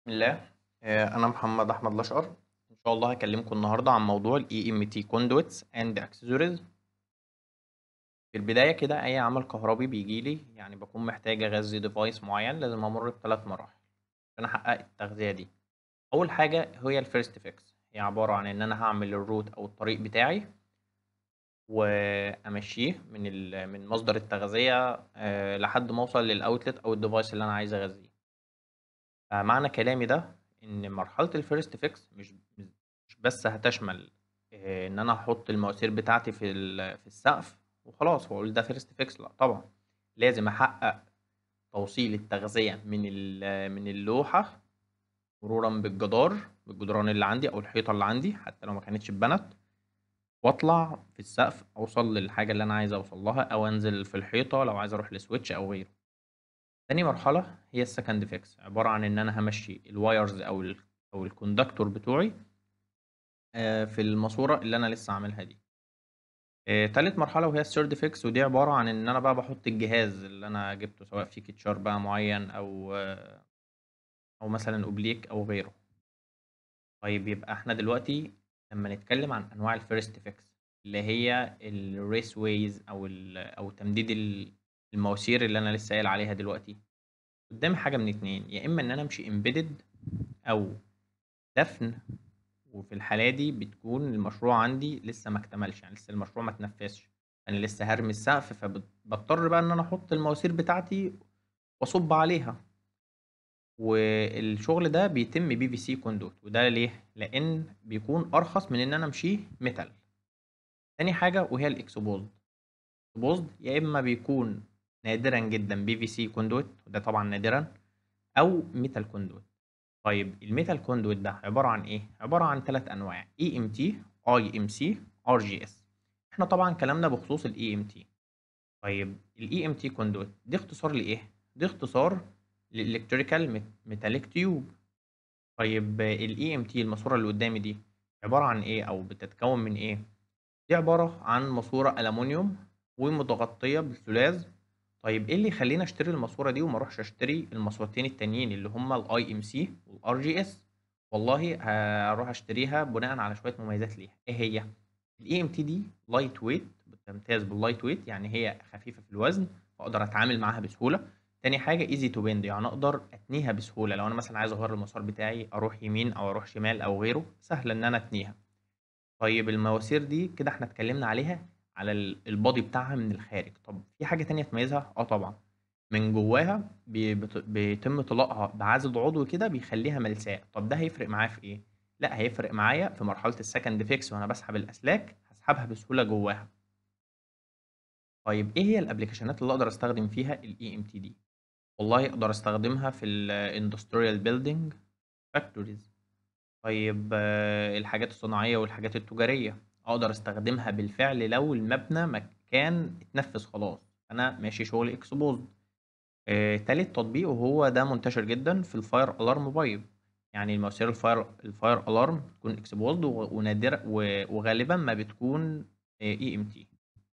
بسم الله آه، أنا محمد أحمد الأشقر إن شاء الله هكلمكم النهاردة عن موضوع ال EMT Conduits and Accessories في البداية كده أي عمل كهربي بيجيلي يعني بكون محتاج أغذي ديفايس معين لازم أمر بثلاث مراحل عشان أحقق التغذية دي أول حاجة هي الفيرست فيكس هي عبارة عن إن أنا هعمل الروت أو الطريق بتاعي وأمشيه من ال- من مصدر التغذية آه، لحد ما أوصل للأوتلت أو الديفايس اللي أنا عايز أغذيه فمعنى كلامي ده إن مرحلة الفيرست فيكس مش مش بس هتشمل آه، إن أنا هحط المواسير بتاعتي في ال- في السقف وخلاص وأقول ده فيرست فيكس لأ طبعا لازم أحقق توصيل التغذية من ال- من اللوحة مرورا بالجدار بالجدران اللي عندي أو الحيطة اللي عندي حتى لو ما كانتش اتبنت وأطلع في السقف أوصل للحاجة اللي أنا عايز أوصل لها أو أنزل في الحيطة لو عايز أروح لسويتش أو غيره. تاني مرحلة هي السكند فيكس عبارة عن إن أنا همشي الوايرز أو ال أو الكوندكتور بتوعي آه، في الماسورة اللي أنا لسه عاملها دي. آه، تالت مرحلة وهي الثيرد فيكس ودي عبارة عن إن أنا بقى بحط الجهاز اللي أنا جبته سواء في كيتشار بقى معين أو آه، أو مثلا أوبليك أو غيره. طيب يبقى إحنا دلوقتي لما نتكلم عن أنواع الفيرست فيكس اللي هي الريس ويز أو ال أو تمديد ال- المواسير اللي أنا لسه قايل عليها دلوقتي. قدامي حاجة من اتنين يا إما إن أنا أمشي امبيدد أو دفن وفي الحالة دي بتكون المشروع عندي لسه ما اكتملش يعني لسه المشروع ما اتنفذش أنا لسه هرمي السقف فبضطر بقى إن أنا أحط المواسير بتاعتي وأصب عليها والشغل ده بيتم بي في سي كوندوت وده ليه؟ لأن بيكون أرخص من إن أنا أمشيه ميتال تاني حاجة وهي الإكسبوزد إكسبوزد يا إما بيكون نادرا جدا بي في سي كوندوت وده طبعا نادرا أو ميتال كوندوت طيب الميتال كوندوت ده عبارة عن إيه؟ عبارة عن ثلاث أنواع EMT IMC RGS إحنا طبعا كلامنا بخصوص ال EMT طيب ال EMT كوندوت دي اختصار لإيه؟ دي اختصار لإلكتريكال ميتاليك تيوب طيب ال EMT الماسورة اللي قدامي دي عبارة عن إيه أو بتتكون من إيه؟ دي عبارة عن ماسورة ألمونيوم ومتغطية بالزجاج طيب إيه اللي يخليني أشتري الماسورة دي وما أروحش أشتري الماسورتين التانيين اللي هما ال IMC وال RGS والله هروح أشتريها بناء على شوية مميزات ليها إيه هي؟ ال EMT دي لايت ويت بتمتاز باللايت ويت يعني هي خفيفة في الوزن فأقدر أتعامل معاها بسهولة تاني حاجة ايزي تو بيند يعني أقدر أتنيها بسهولة لو أنا مثلا عايز أغير المسار بتاعي أروح يمين أو أروح شمال أو غيره سهل إن أنا أتنيها طيب المواسير دي كده احنا اتكلمنا عليها على ال- البادي بتاعها من الخارج طب في حاجة تانية تميزها اه طبعا من جواها بي- بت- بيتم طلاقها بعازل عضوي كده بيخليها ملساء طب ده هيفرق معايا في ايه لا هيفرق معايا في مرحلة السكند فيكس وانا بسحب الاسلاك هسحبها بسهولة جواها طيب ايه هي الابلكيشنات اللي اقدر استخدم فيها الاي ام تي دي والله اقدر استخدمها في الاندستريال بيلدينج فاكتوريز طيب آه، الحاجات الصناعية والحاجات التجارية أقدر أستخدمها بالفعل لو المبنى مكان اتنفذ خلاص أنا ماشي شغل اكسبوزد آه، تالت تطبيق وهو ده منتشر جدا في الفاير ألارم بايب يعني المواسير الفاير الفاير ألارم بتكون اكسبوزد ونادرة و- وغالبا ما بتكون اي ام تي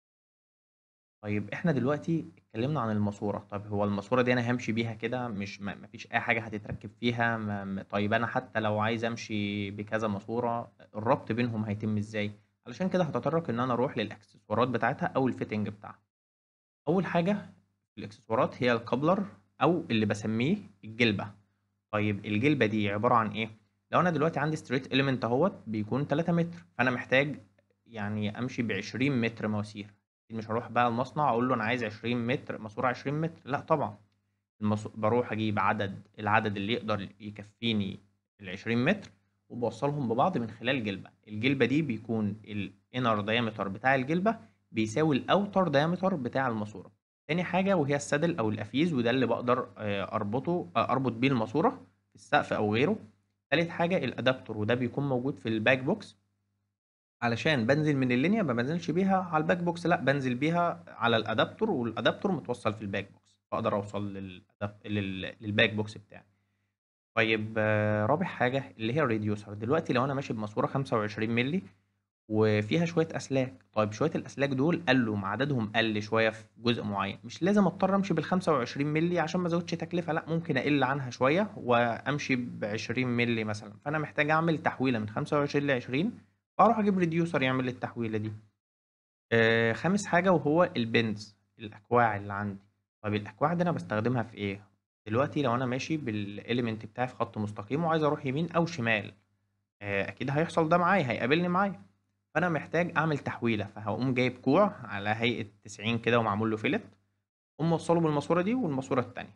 طيب احنا دلوقتي اتكلمنا عن الماسورة طب هو الماسورة دي انا همشي بيها كده مش ما مفيش اي حاجة هتتركب فيها ما ما- طيب انا حتى لو عايز امشي بكذا ماسورة الربط بينهم هيتم ازاي علشان كده هتطرق ان انا اروح للاكسسوارات بتاعتها او الفيتنج بتاعها اول حاجة في الاكسسوارات هي الكابلر او اللي بسميه الجلبة طيب الجلبة دي عبارة عن ايه لو انا دلوقتي عندي ستريت اليمنت اهوت بيكون 3 متر فانا محتاج يعني امشي ب 20 متر مواسير أكيد مش هروح بقى المصنع اقول له انا عايز 20 متر ماسوره 20 متر لا طبعا المص... بروح اجيب عدد العدد اللي يقدر يكفيني ال 20 متر وبوصلهم ببعض من خلال جلبه الجلبه دي بيكون الانر دايمتر بتاع الجلبه بيساوي الاوتر دايمتر بتاع الماسوره تاني حاجه وهي السدل او الافيز وده اللي بقدر آه، اربطه آه، اربط بيه الماسوره في السقف او غيره تالت حاجه الادابتور وده بيكون موجود في الباك بوكس علشان بنزل من اللينيا ما بنزلش بيها على الباك بوكس لا بنزل بيها على الادابتور والادابتور متوصل في الباك بوكس فاقدر اوصل للأداب... لل... للباك بوكس بتاعي طيب آه، رابع حاجه اللي هي الريديوسر دلوقتي لو انا ماشي بماسوره 25 مللي وفيها شوية أسلاك، طيب شوية الأسلاك دول قلّوا عددهم قَل شوية في جزء معيّن، مش لازم أضطر أمشي بال25 مللي عشان ما أزوّدش تكلفة، لأ ممكن أقِل عنها شوية وأمشي ب20 مللي مثلًا، فأنا محتاج أعمل تحويلة من 25 ل20 فأروح أجيب reducer يعمل لي التحويلة دي. آآ خامس حاجة وهو الbins الأكواع اللي عندي، طيب الأكواع دي أنا باستخدمها في إيه؟ دلوقتي لو أنا ماشي بالelement بتاعي في خط مستقيم وعايز أروح يمين أو شمال، آآ أكيد هيحصل ده معايا، هيقابلني معايا، فأنا محتاج أعمل تحويلة، فهاقوم جايب كوع على هيئة 90 كده ومعمول له fillet أقوم موصّله بالماسورة دي والماسورة التانية.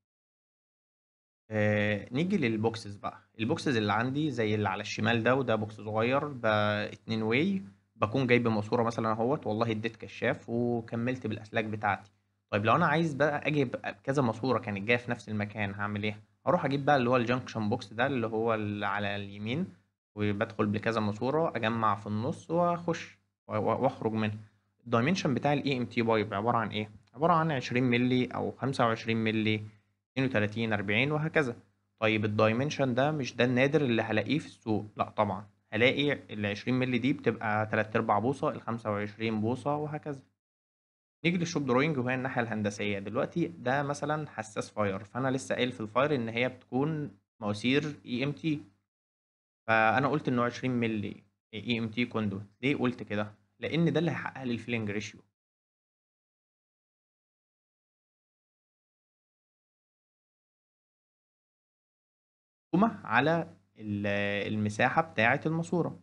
آآ نيجي للboxes بقى، الboxes اللي عندي زي اللي على الشمال ده وده box صغير ده 2 way باكون جايب ماسورة مثلًا أهوّة والله ادّيت كشّاف وكمّلت بالأسلاك بتاعتي، طيب لو أنا عايز بقى أجيب كذا ماسورة كانت جاية في نفس المكان هاعمل إيه؟ هاروح أجيب بقى اللي هو الjunction box ده اللي هو اللي على اليمين وبادخل بكذا ماسورة أجمّع في النُص وأخُش و و وأخرج منها. الdimension بتاع الEMT pipe عبارة عن إيه؟ عبارة عن 20 مللي أو 25 مللي، 32، 40 وهكذا. طيب الdimension ده مش ده النادر اللي هالاقيه في السوق، لأ طبعًا، هالاقي ال20 مللي دي بتبقى 3/4 بوصة، ال25 بوصة وهكذا. نيجي للshop drawing وهي الناحية الهندسية، دلوقتي ده مثلًا حساس fire فأنا لسه قايل في الfire إن هي بتكون مواسير EMT. فأنا قُلت إنه 20 مللي EMT conduit ليه قُلت كده؟ لإن ده اللي هيحقق لي الfilling ratio. على ال المساحة بتاعة الماسورة.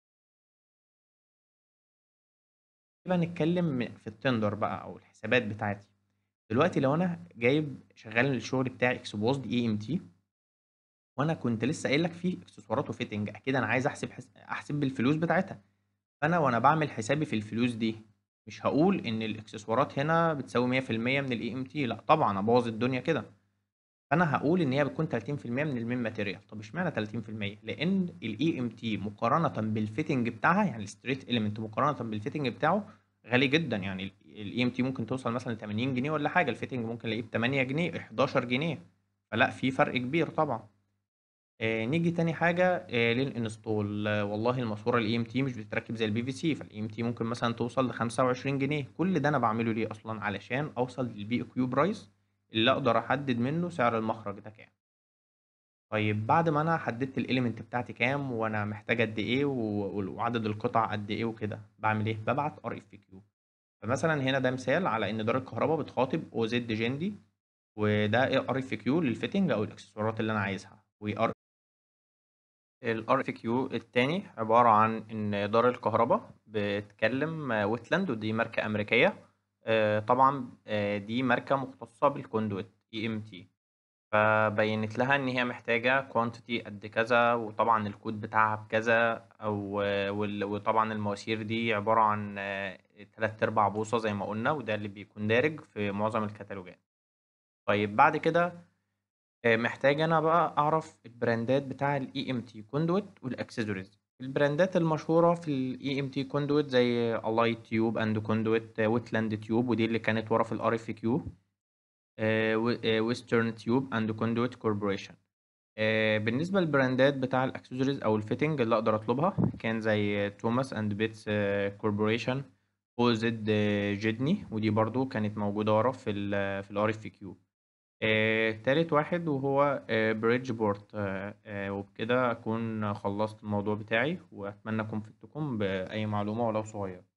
بقى نتكلم في الtender بقى أو الحسابات بتاعتي. دلوقتي لو أنا جايب شغّال الشغل بتاعي exposed EMT وأنا كنت لسه قايل لك في إكسسوارات وfitting أكيد أنا عايز أحسب حس أحسب بالفلوس بتاعتها، فأنا وأنا باعمل حسابي في الفلوس دي مش هاقول إن الإكسسوارات هنا بتساوي 100% من الEMT لأ طبعًا أبوّظ الدنيا كده. فأنا هاقول إن هي بتكون 30% من الmain material طب اشمعنى 30%؟ لإن الEMT مقارنةً بالfitting بتاعها يعني الstraight element مقارنةً بالfitting بتاعه غالي جدًا، يعني ال الEMT ممكن توصل مثلًا ل80 جنيه والّا حاجة، الfitting ممكن ألاقيه ب8 جنيه، 11 جنيه، فلأ في فرق كبير طبعًا. آآ نيجي تاني حاجة آآ للinstall والله الماسورة الEMT مش بتتركب زي الPVC فالEMT ممكن مثلًا توصل ل25 جنيه، كل ده أنا باعمله ليه أصلًا؟ علشان أوصل للBOQ price اللي أقدر أحدد منه سعر المخرج ده كام. طيب بعد ما أنا حددت الelement بتاعتي كام وأنا محتاج قد إيه و وال وعدد القطع قد إيه وكده، باعمل إيه؟ بابعت RFQ فمثلًا هنا ده مثال على إن دار الكهربا بتخاطب OZ جندي وده RFQ للfitting أو الإكسسوارات اللي أنا عايزها وR الRFQ التاني عبارة عن إن دار الكهربا بتكلم wetland ودي ماركة أمريكية آآ طبعًا آآ دي ماركة مختصة بالconduit EMT فبيّنت لها إن هي محتاجة quantity قد كذا وطبعًا الكود بتاعها بكذا أو وال وطبعًا المواسير دي عبارة عن 3/4 بوصة زي ما قُلنا وده اللي بيكون دارج في معظم الكتالوجات. طيب بعد كده آآ محتاج أنا بقى أعرف البراندات بتاع الEMT conduit والaccessories البراندات المشهورة في الEMT conduit زي Allied tube and conduit wetland tube ودي اللي كانت ورا في الRFQ آآ و western tube and conduit corporation آآ بالنسبة للبراندات بتاع الaccessories أو الfitting اللي أقدر أطلبها كان زي Thomas and Betts corporation OZ جدني ودي برضه كانت موجودة ورا في ال في الRFQ آآ تالت واحد وهو آآ Bridgeport آآ وبكده أكون خلّصت الموضوع بتاعي وأتمنى أكون فدتكم بأي معلومة ولو صغيرة.